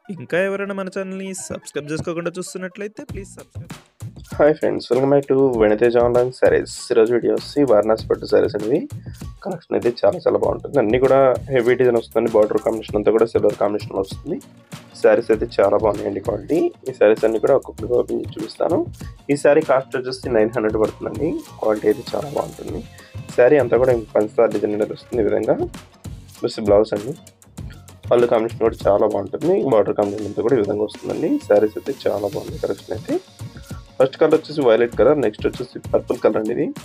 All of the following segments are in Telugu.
ఇంకా ఎవరైనా మన ఛానల్‌ని సబ్స్క్రైబ్ చేసుకోకుండా చూస్తున్నట్లయితే please subscribe. Hi friends welcome back to Venitej online sarees ఈరోజు వీడియో వచ్చి వారణాసి పట్టు సారీస్ అనేవి కలెక్షన్ అయితే చాలా చాలా బాగుంటుంది అన్నీ కూడా హెవీ డిజైన్ వస్తుంది బార్డర్ కాంబినేషన్ అంతా కూడా సిల్వర్ కాంబినేషన్ వస్తుంది శారీస్ అయితే చాలా బాగున్నాయండి క్వాలిటీ ఈ శారీస్ అన్ని కూడా ఒక్కొక్కటి ఓపెన్ చేసి చూపిస్తాను ఈ శారీ కాస్ట్ వచ్చేసి నైన్ హండ్రెడ్ పడుతుందండి క్వాలిటీ అయితే చాలా బాగుంటుంది శారీ అంతా కూడా పంచదార డిజైన్ అనేది వస్తుంది ఈ విధంగా ప్లస్ బ్లౌజ్ అండి పళ్ళు కాంబినేషన్ కూడా చాలా బాగుంటుంది బార్డర్ కాంబినేషన్ అంతా కూడా ఈ విధంగా వస్తుందండి శారీస్ అయితే చాలా బాగుంది కలెక్షన్ అయితే ఫస్ట్ కలర్ వచ్చేసి వైలెట్ కలర్ నెక్స్ట్ వచ్చేసి పర్పుల్ కలర్ అండి ఇది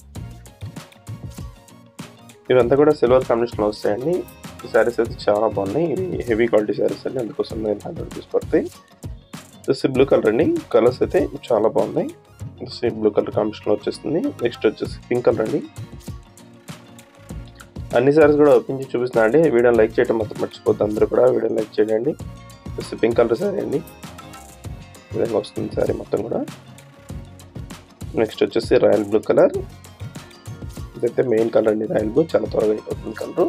ఇవంతా కూడా సిల్వర్ కాంబినేషన్లో వస్తాయండి ఈ శారీస్ అయితే చాలా బాగున్నాయి ఇది హెవీ క్వాలిటీ శారీస్ అండి అందుకోసం నేను హండ్రెడ్ రూపీస్ పడతాయి వచ్చేసి బ్లూ కలర్ అండి కలర్స్ అయితే చాలా బాగున్నాయి వచ్చేసి బ్లూ కలర్ కాంబినేషన్లో వచ్చేస్తుంది నెక్స్ట్ వచ్చేసి పింక్ కలర్ అండి అన్ని సారీస్ కూడా ఓపెన్ చేసి చూపిస్తున్నా అండి వీడియో లైక్ చేయడం మాత్రం మర్చిపోద్దు అందరూ కూడా వీడియో లైక్ చేయండి వచ్చేసి పింక్ కలర్ సారీ అండి ఈ విధంగా వస్తుంది సారీ మొత్తం కూడా నెక్స్ట్ వచ్చేసి రాయల్ బ్లూ కలర్ ఇదైతే మెయిన్ కలర్ అండి రాయల్ బ్లూ చాలా త్వరగా అయిపోతుంది కలర్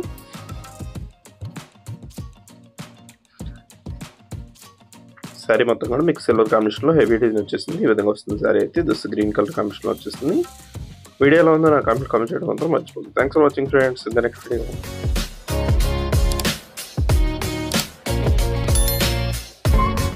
సారీ మొత్తం కూడా మీకు సిల్వర్ కాంబినేషన్లో హెవీ డిజైన్ వచ్చేసింది ఈ విధంగా వస్తుంది సారీ అయితే దిస్ గ్రీన్ కలర్ కాంబినేషన్లో వచ్చేస్తుంది వీడియోలో ఉందో నా కామెంట్ కామెంట్ చేయడం మాత్రం మర్చిపోతుంది thanks for watching friends in the next video